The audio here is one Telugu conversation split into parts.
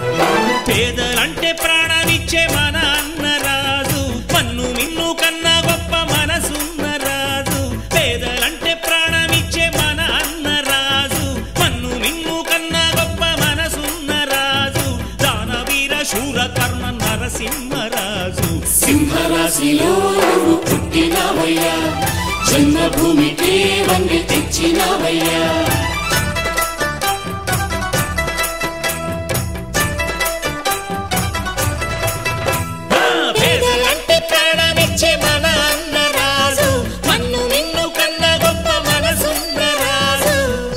పేదలంటే ప్రాణమిచ్చే మన అన్నరాజు మన్ను మిన్ను కన్నా గొప్ప మనసున్న రాజు పేదలంటే ప్రాణమిచ్చే మన అన్నరాజు మన్ను మిన్ను కన్నా గొప్ప మనసున్న రాజు దానవీర శూర కర్ణ నరసింహరాజు సింహరాశిలో నువ్వు పుట్టినావయ్యా జన్మభూమికి వన్నె తెచ్చినావయ్యా ఆ, పేదలంటే ప్రాణమిచ్చే మన అన్నరాజు మన్ను మిన్ను కన్నా గొప్ప మనసున్న రాజు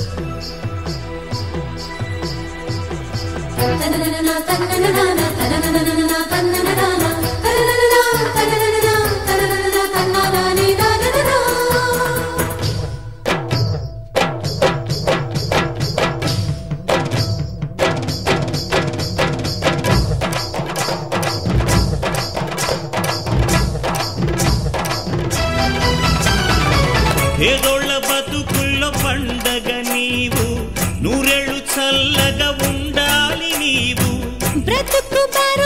పేదోళ్ళ బతుకుల్లో పండగ నీవు నూరేళ్ళు చల్లగా ఉండాలి నీవు బ్రతుకు బారు